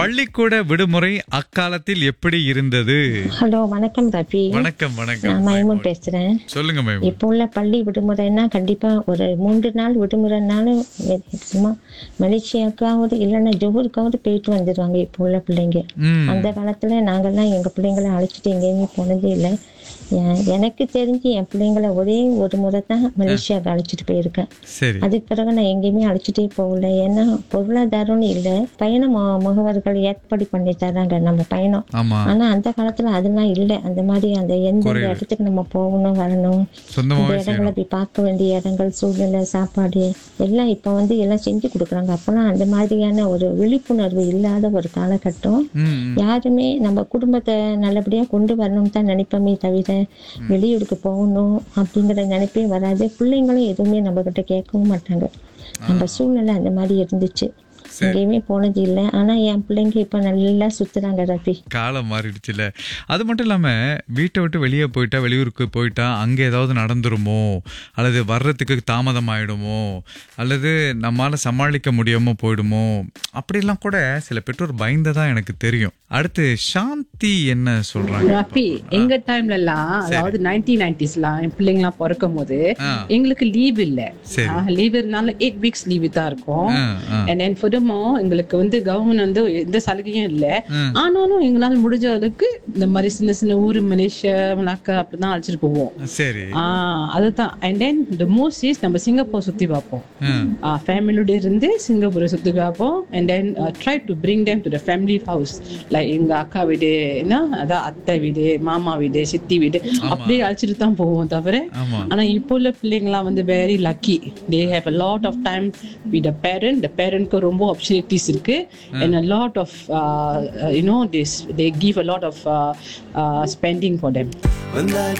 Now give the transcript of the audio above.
பள்ளிக்கூட விடுமுறை அக்காலத்தில் எப்படி இருந்தது ஹலோ வணக்கம் ரவி வணக்கம் வணக்கம் நான் மைமூன் பேசுறேன் சொல்லுங்க மைமூன் இப்போ உள்ள பள்ளி விடுமுறைன்னா கண்டிப்பா ஒரு மூன்று நாள் விடுமுறைனாலும் சும்மா மலேசியாவுக்காவது இல்லைன்னா ஜோஹருக்காவது போயிட்டு வந்துடுவாங்க இப்போ உள்ள பிள்ளைங்க ம் அந்த காலத்துல நாங்கெல்லாம் எங்க பிள்ளைங்களை அழைச்சிட்டு எங்கேயுமே போனதே இல்லை எ- எனக்கு தெரிஞ்சு என் பிள்ளைங்களை ஒரே ஒரு முறை தான் மலேசியாவுக்கு அழைச்சிட்டு போயிருக்கேன் சரி அதுக்கு பிறகு நான் எங்கேயுமே அழைச்சிட்டே போகல ஏன்னா பொருளாதாரம்னு இல்லை பயண மு- முகவர்கள் ஏற்பாடு பண்ணி தராங்க நம்ம பயணம் ஆமா ஆனா அந்த காலத்துல அதெல்லாம் இல்லை அந்த மாதிரி அந்த எந்த குறைவு. இடத்துக்கு நம்ம போகணும் வரணும் இந்த சொந்தமாவே இடங்களை செய்யணும் போய் பார்க்க வேண்டிய இடங்கள் சூழ்நிலை சாப்பாடு எல்லாம் இப்ப வந்து எல்லாம் செஞ்சு கொடுக்குறாங்க அப்பெல்லாம் அந்த மாதிரியான ஒரு விழிப்புணர்வு இல்லாத ஒரு காலகட்டம் ம், ம். யாருமே நம்ம குடும்பத்தை நல்லபடியா கொண்டு வரணும்னு தான் நினைப்போமே தவிர வெளியூருக்கு போகணும் அப்படிங்கிற நினைப்பே வராது பிள்ளைங்களும் எதுவுமே நம்ம கிட்ட கேட்கவும் மாட்டாங்க நம்ம சூழ்நிலை அந்த மாதிரி இருந்துச்சு எங்கேயுமே போனது இல்லை ஆனா என் பிள்ளைங்க இப்ப நல்லா சுத்துறாங்க ரவி காலம் மாறிடுச்சுல அது மட்டும் இல்லாம வீட்டை விட்டு வெளியே போயிட்டா வெளியூருக்கு போயிட்டா அங்க ஏதாவது நடந்துருமோ அல்லது வர்றதுக்கு தாமதம் ஆயிடுமோ அல்லது நம்மால சமாளிக்க முடியாம போயிடுமோ அப்படிலாம் கூட சில பெற்றோர் பயந்ததா எனக்கு தெரியும் அடுத்து சாந்தி என்ன சொல்றாங்க ரஃபி எங்க டைம்ல எல்லாம் அதாவது நைன்டீன் நைன்டிஸ்லாம் என் பிள்ளைங்க எல்லாம் பிறக்கும் போது ஆ. எங்களுக்கு லீவ் இல்ல சரி. லீவ் இருந்தாலும் எயிட் வீக்ஸ் லீவ் தான் இருக்கும் ஆ, ஆ. and then furthermore எங்களுக்கு வந்து கவர்மெண்ட் வந்து எந்த சலுகையும் இல்ல ம். ஆனாலும் எங்களால முடிஞ்ச அளவுக்கு இந்த மாதிரி சின்ன சின்ன ஊர் மலேசியா மலாக்கா அப்படிதான் அழைச்சிட்டு போவோம் சரி ஆஹ் அதுதான் and then the most is நம்ம சிங்கப்பூர் சுத்தி பார்ப்போம் ம். ஃபேமிலியோட இருந்து சிங்கப்பூரை சுத்தி பார்ப்போம் and then try to bring them to the family house like எங்க அக்கா வீடு என்ன அதான் அத்தை வீடு மாமா வீடு சித்தி வீடு அப்படியே அழைச்சிட்டு தான் போவோம் தவிர ஆமா ஆனா இப்போ உள்ள பிள்ளைங்களாம் வந்து very lucky they have a lot of time with the parent the பேரண்ட்க்கு ரொம்ப ஆப்பர்ச்சுனிட்டிஸ் இருக்கு and a lot of you know this they give a lot of spending for them வந்தாய்